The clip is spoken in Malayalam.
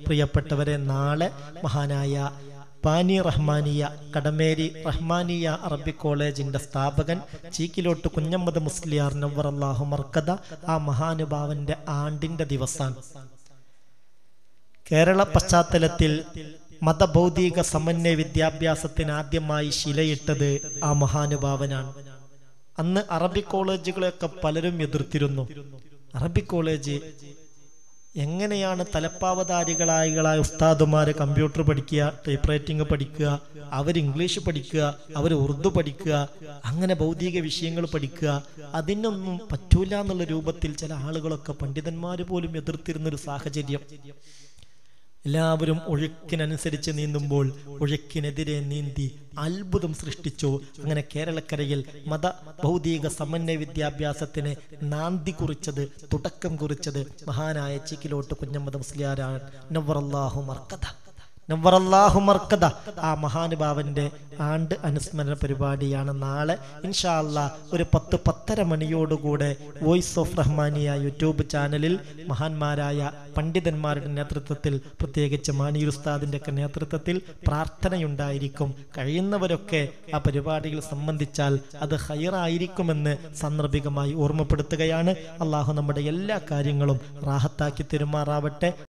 പ്രിയപ്പെട്ടവരെ നാളെ മഹാനായ പാനി റഹ്മാനിയ കടമേരി റഹ്മാനിയ അറബി കോളേജിന്റെ സ്ഥാപകൻ ചീക്കിലോട്ട് കുഞ്ഞമ്മദ് മുസ്ലിയാർ നവർ അള്ളാഹു മർക്കദ ആ മഹാനുഭാവന്റെ ആണ്ടിന്റെ ദിവസമാണ് കേരള പശ്ചാത്തലത്തിൽ മതഭൗതിക സമന്വയ വിദ്യാഭ്യാസത്തിന് ആദ്യമായി ശിലയിട്ടത് ആ മഹാനുഭാവനാണ് അന്ന് അറബി കോളേജുകളെയൊക്കെ പലരും എതിർത്തിരുന്നു അറബി കോളേജ് എങ്ങനെയാണ് തലപ്പാവധാരികളായ ഉസ്താദുമാര് കമ്പ്യൂട്ടർ പഠിക്കുക ടൈപ്പ് റൈറ്റിംഗ് പഠിക്കുക അവർ ഇംഗ്ലീഷ് പഠിക്കുക അവർ ഉറുദു പഠിക്കുക അങ്ങനെ ഭൗതിക വിഷയങ്ങൾ പഠിക്കുക അതിനൊന്നും പറ്റൂല എന്നുള്ള രൂപത്തിൽ ചില ആളുകളൊക്കെ പണ്ഡിതന്മാർ പോലും എതിർത്തിരുന്നൊരു സാഹചര്യം എല്ലാവരും ഒഴുക്കിനനുസരിച്ച് നീന്തുമ്പോൾ ഒഴുക്കിനെതിരെ നീന്തി അത്ഭുതം സൃഷ്ടിച്ചു അങ്ങനെ കേരളക്കരയിൽ മത ഭൗതിക സമന്വയ വിദ്യാഭ്യാസത്തിന് നാന്തി കുറിച്ചത് തുടക്കം കുറിച്ചത് മഹാനായ ചിക്കിലോട്ട് കുഞ്ഞമ്മദ് മുസ്ലിയാരാണ് നവറല്ലാഹു മർക്കഥ നവറല്ലാഹു മർക്കഥ ആ മഹാനുഭാവന്റെ ആണ്ട് അനുസ്മരണ പരിപാടിയാണ് നാളെ ഇൻഷാ അല്ലാ ഒരു പത്ത് പത്തര മണിയോടുകൂടെ വോയിസ് ഓഫ് റഹ്മാനിയ യൂട്യൂബ് ചാനലിൽ മഹാന്മാരായ പണ്ഡിതന്മാരുടെ നേതൃത്വത്തിൽ പ്രത്യേകിച്ച് മാനിയൂർ ഉസ്താദിന്റെ ഒക്കെ നേതൃത്വത്തിൽ പ്രാർത്ഥനയുണ്ടായിരിക്കും കഴിയുന്നവരൊക്കെ ആ പരിപാടിയിൽ സംബന്ധിച്ചാൽ അത് ഹൈറായിരിക്കുമെന്ന് സാന്ദർഭികമായി ഓർമ്മപ്പെടുത്തുകയാണ് അള്ളാഹു നമ്മുടെ എല്ലാ കാര്യങ്ങളും റാഹത്താക്കി തെരുമാറാവട്ടെ